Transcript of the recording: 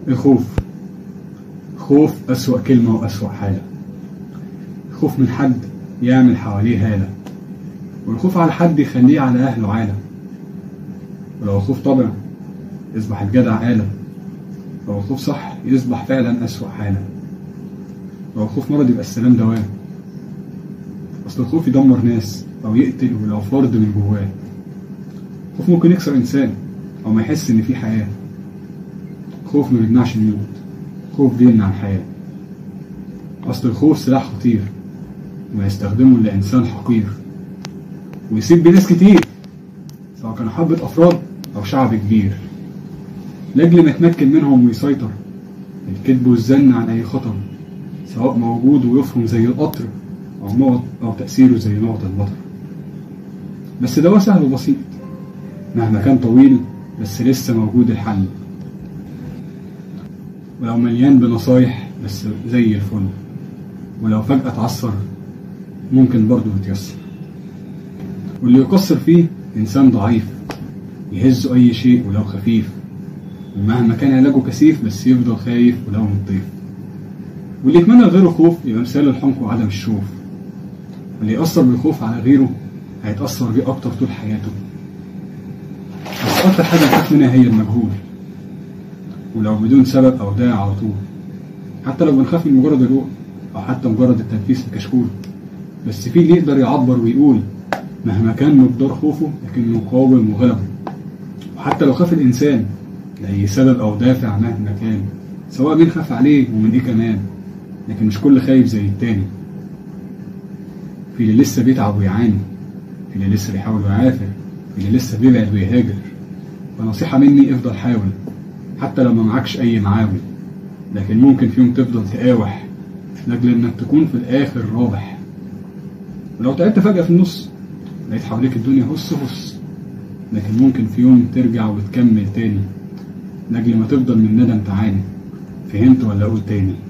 الخوف خوف أسوأ كلمة وأسوأ حالة خوف من حد يعمل حواليه هالة والخوف على حد يخليه على أهله عالة ولو الخوف طبع يصبح الجدع آلة لو الخوف صح يصبح فعلا أسوأ حالة لو الخوف مرض يبقى السلام دواء أصل الخوف يدمر ناس أو يقتل ولو فرد من جواه خوف ممكن يكسر إنسان أو ما يحس إن في حياة خوف ما بيمنعش الموت خوف بيمنع الحياة أصل الخوف سلاح خطير وما يستخدمه إلا إنسان حقير ويسيب بيه ناس كتير سواء كانوا حبة أفراد أو شعب كبير لأجل ما يتمكن منهم ويسيطر الكذب والزن عن أي خطر سواء موجود ويفهم زي القطر أو موت أو تأثيره زي موت المطر بس ده سهل وبسيط مهما كان طويل بس لسه موجود الحل ولو مليان بنصايح بس زي الفل ولو فجأة اتعثر ممكن برضه يتيسر واللي يقصر فيه إنسان ضعيف يهزه أي شيء ولو خفيف ومهما كان علاجه كثيف بس يفضل خايف ولو مطيف واللي يتمنى لغيره خوف يبقى مثال الحمق وعدم الشوف واللي يأثر بالخوف على غيره هيتأثر بيه أكتر طول حياته بس أكتر حاجة نخاف منها هي المجهول ولو بدون سبب أو داعي على طول حتى لو بنخاف من مجرد الرؤى أو حتى مجرد التنفيذ في كشكول بس في اللي يقدر يعبر ويقول مهما كان مقدار خوفه لكنه قاوم وغلبه وحتى لو خاف الإنسان لأي سبب أو دافع مهما كان سواء مين خاف عليه ومن إيه كمان لكن مش كل خايف زي التاني في اللي لسه بيتعب ويعاني في اللي لسه بيحاول ويعافر في اللي لسه بيبعد ويهاجر فنصيحة مني افضل حاول حتى لو ما معكش أي معاول لكن ممكن في يوم تفضل تقاوح لأجل إنك تكون في الآخر رابح ولو تعبت فجأة في النص لقيت حواليك الدنيا هص هص لكن ممكن في يوم ترجع وتكمل تاني لأجل ما تفضل من ندم تعاني فهمت ولا أقول تاني